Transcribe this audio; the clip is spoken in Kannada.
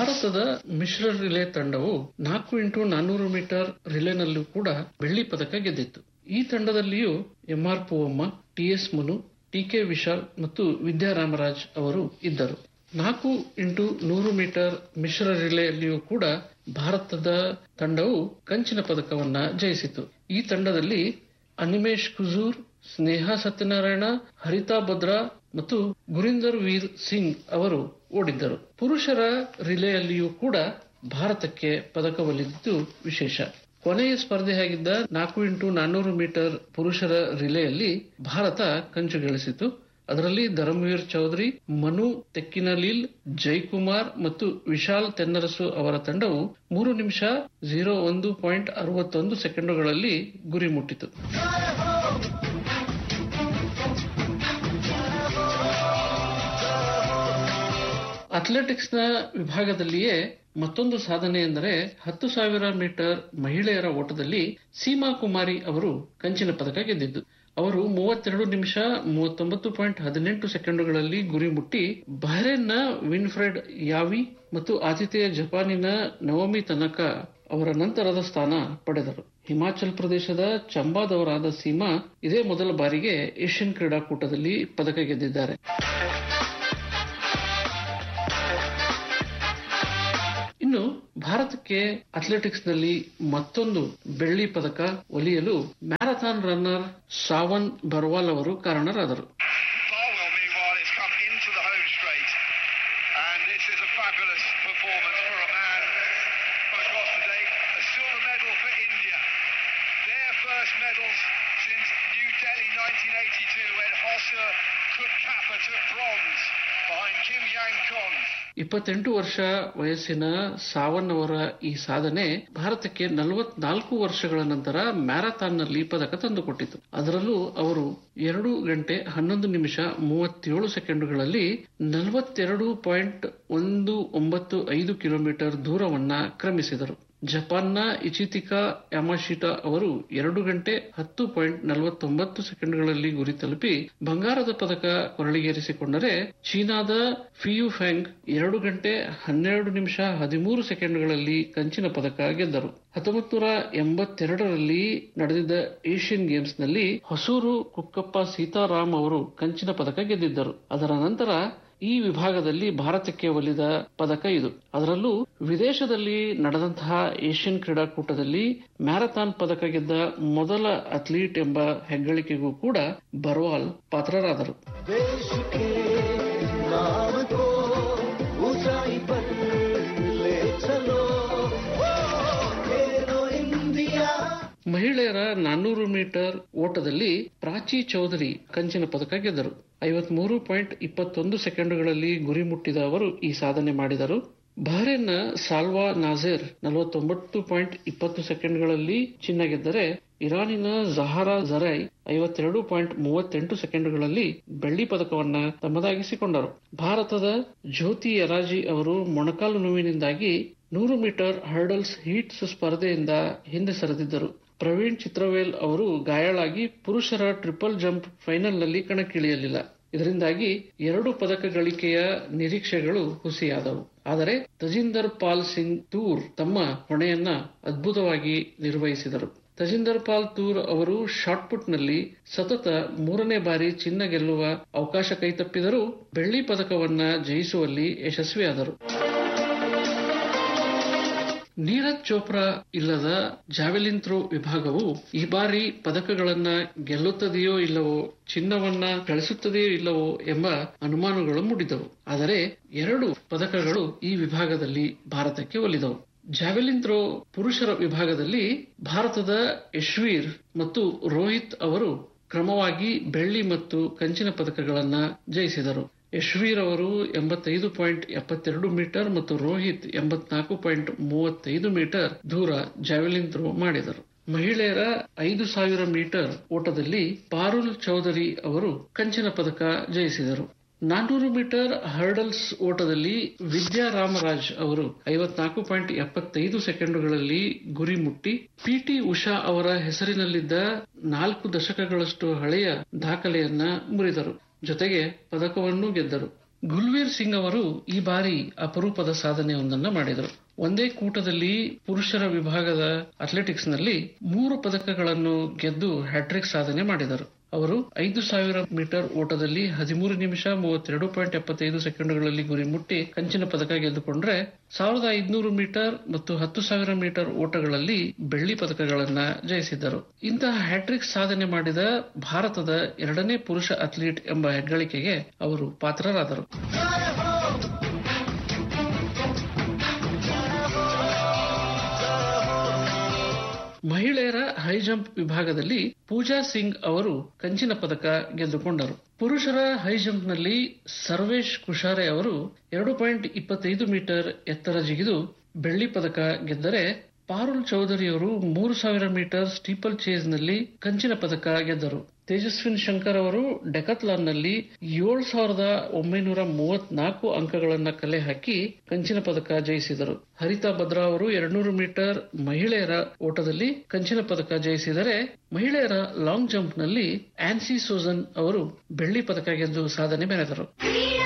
ಭಾರತದ ಮಿಶ್ರ ರಿಲೇ ತಂಡವು ನಾಲ್ಕು ಇಂಟು ನಾನ್ನೂರು ಮೀಟರ್ ರಿಲೇನಲ್ಲೂ ಕೂಡ ಬೆಳ್ಳಿ ಪದಕ ಗೆದ್ದಿತ್ತು ಈ ತಂಡದಲ್ಲಿಯೂ MR Poovamma TS Manu TK Vishal ಮತ್ತು ವಿದ್ಯಾರಾಮರಾಜ್ ಅವರು ಇದ್ದರು ನಾಲ್ಕು ಇಂಟು ನೂರು ಮೀಟರ್ ಮಿಶ್ರ ರಿಲೆಯಲ್ಲಿಯೂ ಕೂಡ ಭಾರತದ ತಂಡವು ಕಂಚಿನ ಪದಕವನ್ನ ಜಯಿಸಿತು ಈ ತಂಡದಲ್ಲಿ ಅನಿಮೇಶ್ ಕುಜೂರ್ ಸ್ನೇಹ ಸತ್ಯನಾರಾಯಣ ಹರಿತಾ ಬದ್ರಾ ಮತ್ತು ಗುರಿಂದರ್ ವೀರ್ ಸಿಂಗ್ ಅವರು ಓಡಿದ್ದರು ಪುರುಷರ ರಿಲೆಯಲ್ಲಿಯೂ ಕೂಡ ಭಾರತಕ್ಕೆ ಪದಕ ಒಲಿದಿದ್ದು ವಿಶೇಷ ಕೊನೆಯ ಸ್ಪರ್ಧೆಯಾಗಿದ್ದ ನಾಲ್ಕು ಇಂಟು ನಾನ್ನೂರು ಮೀಟರ್ ಪುರುಷರ ರಿಲೆಯಲ್ಲಿ ಭಾರತ ಕಂಚು ಗಳಿಸಿತು ಅದರಲ್ಲಿ ಧರ್ಮವೀರ್ ಚೌಧರಿ ಮನು ತೆಕ್ಕಿನಲೀಲ್ ಜೈಕುಮಾರ್ ಮತ್ತು ವಿಶಾಲ್ ತೆನ್ನರಸು ಅವರ ತಂಡವು ಮೂರು ನಿಮಿಷ ಝೀರೋ ಒಂದು ಪಾಯಿಂಟ್ ಅರವತ್ತೊಂದು ಸೆಕೆಂಡುಗಳಲ್ಲಿ ಗುರಿ ಮುಟ್ಟಿತು ಅಥ್ಲೆಟಿಕ್ಸ್ನ ವಿಭಾಗದಲ್ಲಿಯೇ ಮತ್ತೊಂದು ಸಾಧನೆ ಎಂದರೆ ಹತ್ತು ಸಾವಿರ ಮೀಟರ್ ಮಹಿಳೆಯರ ಓಟದಲ್ಲಿ ಸೀಮಾ ಕುಮಾರಿ ಅವರು ಕಂಚಿನ ಪದಕ ಗೆದ್ದಿದ್ದು ಅವರು ಮೂವತ್ತೆರಡು ನಿಮಿಷ ಮೂವತ್ತೊಂಬತ್ತು ಪಾಯಿಂಟ್ ಹದಿನೆಂಟು ಸೆಕೆಂಡುಗಳಲ್ಲಿ ಗುರಿ ಮುಟ್ಟಿ ಬಹ್ರೇನ್ನ ವಿನ್ಫ್ರೆಡ್ ಯಾವಿ ಮತ್ತು ಆತಿಥೇಯ ಜಪಾನಿನ ನವಮಿ ತನಕ ಅವರ ನಂತರದ ಸ್ಥಾನ ಪಡೆದರು ಹಿಮಾಚಲ್ ಪ್ರದೇಶದ ಚಂಬಾದವರಾದ ಸೀಮಾ ಇದೇ ಮೊದಲ ಬಾರಿಗೆ ಏಷ್ಯನ್ ಕ್ರೀಡಾಕೂಟದಲ್ಲಿ ಪದಕ ಗೆದ್ದಿದ್ದಾರೆ ಇನ್ನು ಭಾರತಕ್ಕೆ ಅಥ್ಲೆಟಿಕ್ಸ್ನಲ್ಲಿ ಮತ್ತೊಂದು ಬೆಳ್ಳಿ ಪದಕ ಒಲಿಯಲು ಮ್ಯಾರಥಾನ್ ರನ್ನರ್ ಸಾವನ್ ಬರ್ವಾಲ್ ಅವರು ಕಾರಣರಾದರು Barwell, meanwhile, has come into the home straight. And this is a fabulous performance for a man from across the day. A silver medal for India. Their first medals since New Delhi 1982 when Hossa Kutkappa took bronze behind Kim Yang Kong. ಇಪ್ಪತ್ತೆಂಟು ವರ್ಷ ವಯಸ್ಸಿನ ಸಾವನ್ ಅವರ ಈ ಸಾಧನೆ ಭಾರತಕ್ಕೆ ನಲವತ್ನಾಲ್ಕು ವರ್ಷಗಳ ನಂತರ ಮ್ಯಾರಥಾನ್ನಲ್ಲಿ ಪದಕ ತಂದುಕೊಟ್ಟಿತು ಅದರಲ್ಲೂ ಅವರು ಎರಡು ಗಂಟೆ ಹನ್ನೊಂದು ನಿಮಿಷ ಮೂವತ್ತೇಳು ಸೆಕೆಂಡುಗಳಲ್ಲಿ ನಲವತ್ತೆರಡು ಪಾಯಿಂಟ್ ಒಂದು ಒಂಬತ್ತು ಐದು ಕಿಲೋಮೀಟರ್ ದೂರವನ್ನ ಕ್ರಮಿಸಿದರು ಜಪಾನ್ನ ಇಚಿತಿಕಾ ಯಾಮಾಶಿಟಾ ಅವರು ಎರಡು ಗಂಟೆ ಹತ್ತು ಪಾಯಿಂಟ್ ನಲವತ್ತೊಂಬತ್ತು ಸೆಕೆಂಡ್ಗಳಲ್ಲಿ ಗುರಿ ತಲುಪಿ ಬಂಗಾರದ ಪದಕ ಕೊರಳಿಗೇರಿಸಿಕೊಂಡರೆ ಚೀನಾದ ಫಿಯು ಫೆಂಗ್ ಎರಡು ಗಂಟೆ ಹನ್ನೆರಡು ನಿಮಿಷ ಹದಿಮೂರು ಸೆಕೆಂಡ್ಗಳಲ್ಲಿ ಕಂಚಿನ ಪದಕ ಗೆದ್ದರು ಹತ್ತೊಂಬತ್ತು ನೂರ ಎಂಬತ್ತೆರಡರಲ್ಲಿ ನಡೆದಿದ್ದ ಏಷ್ಯನ್ ಗೇಮ್ಸ್ನಲ್ಲಿ ಹೊಸೂರು ಕುಕ್ಕಪ್ಪ ಸೀತಾರಾಮ್ ಅವರು ಕಂಚಿನ ಪದಕ ಗೆದ್ದಿದ್ದರು ಅದರ ನಂತರ ಈ ವಿಭಾಗದಲ್ಲಿ ಭಾರತಕ್ಕೆ ಒಲಿದ ಪದಕ ಇದು ಅದರಲ್ಲೂ ವಿದೇಶದಲ್ಲಿ ನಡೆದಂತಹ ಏಷ್ಯನ್ ಕ್ರೀಡಾಕೂಟದಲ್ಲಿ ಮ್ಯಾರಥಾನ್ ಪದಕ ಗೆದ್ದ ಮೊದಲ ಅಥ್ಲೀಟ್ ಎಂಬ ಹೆಗ್ಗಳಿಕೆಗೂ ಕೂಡ ಬರ್ವಾಲ್ ಪಾತ್ರರಾದರು देश के नाम को ऊंचाई पर ले चलो खेलो इंडिया ಮಹಿಳೆಯರ ನಾನ್ನೂರು ಮೀಟರ್ ಓಟದಲ್ಲಿ ಪ್ರಾಚಿ ಚೌಧರಿ ಕಂಚಿನ ಪದಕ ಗೆದ್ದರು ಐವತ್ಮೂರು ಪಾಯಿಂಟ್ ಇಪ್ಪತ್ತೊಂದು ಸೆಕೆಂಡುಗಳಲ್ಲಿ ಗುರಿ ಮುಟ್ಟಿದ ಅವರು ಈ ಸಾಧನೆ ಮಾಡಿದರು ಬಹರೇನ್ನ ಸಾಲ್ವಾ ನಾಜೇರ್ ನಲವತ್ತೊಂಬತ್ತು ಪಾಯಿಂಟ್ ಇಪ್ಪತ್ತು ಸೆಕೆಂಡ್ಗಳಲ್ಲಿ ಚಿನ್ನ ಗೆದ್ದರೆ ಇರಾನಿನ ಜಹಾರಾ ಜರೈ ಐವತ್ತೆರಡು ಪಾಯಿಂಟ್ ಮೂವತ್ತೆಂಟು ಸೆಕೆಂಡುಗಳಲ್ಲಿ ಬೆಳ್ಳಿ ಪದಕವನ್ನ ತಮ್ಮದಾಗಿಸಿಕೊಂಡರು ಭಾರತದ ಜ್ಯೋತಿ ಯರಾಜಿ ಅವರು ಮೊಣಕಾಲು ನೋವಿನಿಂದಾಗಿ ನೂರು ಮೀಟರ್ ಹರ್ಡಲ್ಸ್ ಹೀಟ್ಸ್ ಸ್ಪರ್ಧೆಯಿಂದ ಹಿಂದೆ ಸರಿದಿದ್ದರು ಪ್ರವೀಣ್ ಚಿತ್ರವೇಲ್ ಅವರು ಗಾಯಾಳಾಗಿ ಪುರುಷರ ಟ್ರಿಪಲ್ ಜಂಪ್ ಫೈನಲ್ನಲ್ಲಿ ಕಣಕ್ಕಿಳಿಯಲಿಲ್ಲ ಇದರಿಂದಾಗಿ ಎರಡು ಪದಕ ಗಳಿಕೆಯ ನಿರೀಕ್ಷೆಗಳು ಹುಸಿಯಾದವು ಆದರೆ ತಜಿಂದರ್ ಪಾಲ್ ಸಿಂಗ್ ತೂರ್ ತಮ್ಮ ಹೊಣೆಯನ್ನ ಅದ್ಭುತವಾಗಿ ನಿರ್ವಹಿಸಿದರು ತಜಿಂದರ್ ಪಾಲ್ ತೂರ್ ಅವರು ಶಾಟ್ಪುಟ್ನಲ್ಲಿ ಸತತ ಮೂರನೇ ಬಾರಿ ಚಿನ್ನ ಗೆಲ್ಲುವ ಅವಕಾಶ ಕೈತಪ್ಪಿದರೂ ಬೆಳ್ಳಿ ಪದಕವನ್ನ ಜಯಿಸುವಲ್ಲಿ ಯಶಸ್ವಿಯಾದರು ನೀರಜ್ ಚೋಪ್ರಾ ಇಲ್ಲದ ಜಾವೆಲಿನ್ ಥ್ರೋ ವಿಭಾಗವು ಈ ಬಾರಿ ಪದಕಗಳನ್ನ ಗೆಲ್ಲುತ್ತದೆಯೋ ಇಲ್ಲವೋ ಚಿನ್ನವನ್ನ ಗಳಿಸುತ್ತದೆಯೋ ಇಲ್ಲವೋ ಎಂಬ ಅನುಮಾನಗಳು ಮೂಡಿದವು ಆದರೆ ಎರಡು ಪದಕಗಳು ಈ ವಿಭಾಗದಲ್ಲಿ ಭಾರತಕ್ಕೆ ಒಲಿದವು ಜಾವೆಲಿನ್ ಥ್ರೋ ಪುರುಷರ ವಿಭಾಗದಲ್ಲಿ ಭಾರತದ ಯಶ್ವೀರ್ ಮತ್ತು ರೋಹಿತ್ ಅವರು ಕ್ರಮವಾಗಿ ಬೆಳ್ಳಿ ಮತ್ತು ಕಂಚಿನ ಪದಕಗಳನ್ನ ಜಯಿಸಿದರು ಯಶ್ವೀರ್ ಅವರು ಎಂಬತ್ತೈದು ಪಾಯಿಂಟ್ ಎಪ್ಪತ್ತೆರಡು ಮೀಟರ್ ಮತ್ತು ರೋಹಿತ್ ಎಂಬತ್ನಾಲ್ಕು ಪಾಯಿಂಟ್ ಮೂವತ್ತೈದು ಮೀಟರ್ ದೂರ ಜಾವೆಲಿನ್ ಥ್ರೋ ಮಾಡಿದರು ಮಹಿಳೆಯರ ಐದು ಸಾವಿರ ಮೀಟರ್ ಓಟದಲ್ಲಿ ಪಾರುಲ್ ಚೌಧರಿ ಅವರು ಕಂಚಿನ ಪದಕ ಜಯಿಸಿದರು ನಾನ್ನೂರು ಮೀಟರ್ ಹರ್ಡಲ್ಸ್ ಓಟದಲ್ಲಿ ವಿದ್ಯಾ ರಾಮರಾಜ್ ಅವರು ಐವತ್ನಾಲ್ಕು ಪಾಯಿಂಟ್ ಎಪ್ಪತ್ತೈದು ಸೆಕೆಂಡುಗಳಲ್ಲಿ ಗುರಿ ಮುಟ್ಟಿ ಪಿಟಿ ಉಷಾ ಅವರ ಹೆಸರಿನಲ್ಲಿದ್ದ ನಾಲ್ಕು ದಶಕಗಳಷ್ಟು ಹಳೆಯ ದಾಖಲೆಯನ್ನ ಮುರಿದರು ಜೊತೆಗೆ ಪದಕವನ್ನೂ ಗೆದ್ದರು ಗುಲ್ವೀರ್ ಸಿಂಗ್ ಅವರು ಈ ಬಾರಿ ಅಪರೂಪದ ಸಾಧನೆಯೊಂದನ್ನ ಮಾಡಿದರು ಒಂದೇ ಕೂಟದಲ್ಲಿ ಪುರುಷರ ವಿಭಾಗದ ಅಥ್ಲೆಟಿಕ್ಸ್ ನಲ್ಲಿ ಮೂರು ಪದಕಗಳನ್ನು ಗೆದ್ದು ಹ್ಯಾಟ್ರಿಕ್ ಸಾಧನೆ ಮಾಡಿದರು ಅವರು ಐದು ಸಾವಿರ ಮೀಟರ್ ಓಟದಲ್ಲಿ ಹದಿಮೂರು ನಿಮಿಷ ಮೂವತ್ತೆರಡು ಪಾಯಿಂಟ್ ಎಪ್ಪತ್ತೈದು ಸೆಕೆಂಡ್ಗಳಲ್ಲಿ ಗುರಿ ಮುಟ್ಟಿ ಕಂಚಿನ ಪದಕ ಗೆದ್ದುಕೊಂಡ್ರೆ ಸಾವಿರದ ಐದುನೂರು ಮೀಟರ್ ಮತ್ತು ಹತ್ತು ಸಾವಿರ ಮೀಟರ್ ಓಟಗಳಲ್ಲಿ ಬೆಳ್ಳಿ ಪದಕಗಳನ್ನ ಜಯಿಸಿದ್ದರು ಇಂತಹ ಹ್ಯಾಟ್ರಿಕ್ ಸಾಧನೆ ಮಾಡಿದ ಭಾರತದ ಎರಡನೇ ಪುರುಷ ಅಥ್ಲೀಟ್ ಎಂಬ ಹೆಗ್ಗಳಿಕೆಗೆ ಅವರು ಪಾತ್ರರಾದರು ಮಹಿಳೆಯರ ಹೈ ಜಂಪ್ ವಿಭಾಗದಲ್ಲಿ ಪೂಜಾ ಸಿಂಗ್ ಅವರು ಕಂಚಿನ ಪದಕ ಗೆದ್ದುಕೊಂಡರು ಪುರುಷರ ಹೈ ಜಂಪ್ನಲ್ಲಿ ಸರ್ವೇಶ್ ಕುಶಾರೆ ಅವರು ಎರಡು ಪಾಯಿಂಟ್ ಇಪ್ಪತ್ತೈದು ಮೀಟರ್ ಎತ್ತರ ಜಿಗಿದು ಬೆಳ್ಳಿ ಪದಕ ಗೆದ್ದರೆ ಪಾರುಲ್ ಚೌಧರಿಯವರು ಮೂರು ಸಾವಿರ ಮೀಟರ್ ಸ್ಟೀಪಲ್ ಚೇಸ್ನಲ್ಲಿ ಕಂಚಿನ ಪದಕ ಗೆದ್ದರು ತೇಜಸ್ವಿನ್ ಶಂಕರ್ ಅವರು ಡೆಕತ್ಲಾನ್ನಲ್ಲಿ ಏಳು ಸಾವಿರದ ಒಂಬೈನೂರ ಮೂವತ್ನಾಲ್ಕು ಅಂಕಗಳನ್ನ ಕಲೆ ಹಾಕಿ ಕಂಚಿನ ಪದಕ ಜಯಿಸಿದರು ಹರಿತಾ ಭದ್ರಾ ಅವರು ಎರಡ್ನೂರು ಮೀಟರ್ ಮಹಿಳೆಯರ ಓಟದಲ್ಲಿ ಕಂಚಿನ ಪದಕ ಜಯಿಸಿದರೆ ಮಹಿಳೆಯರ ಲಾಂಗ್ ಜಂಪ್ನಲ್ಲಿ ಆನ್ಸಿ ಸೋಜನ್ ಅವರು ಬೆಳ್ಳಿ ಪದಕ ಗೆದ್ದು ಸಾಧನೆ ಮೆರೆದರು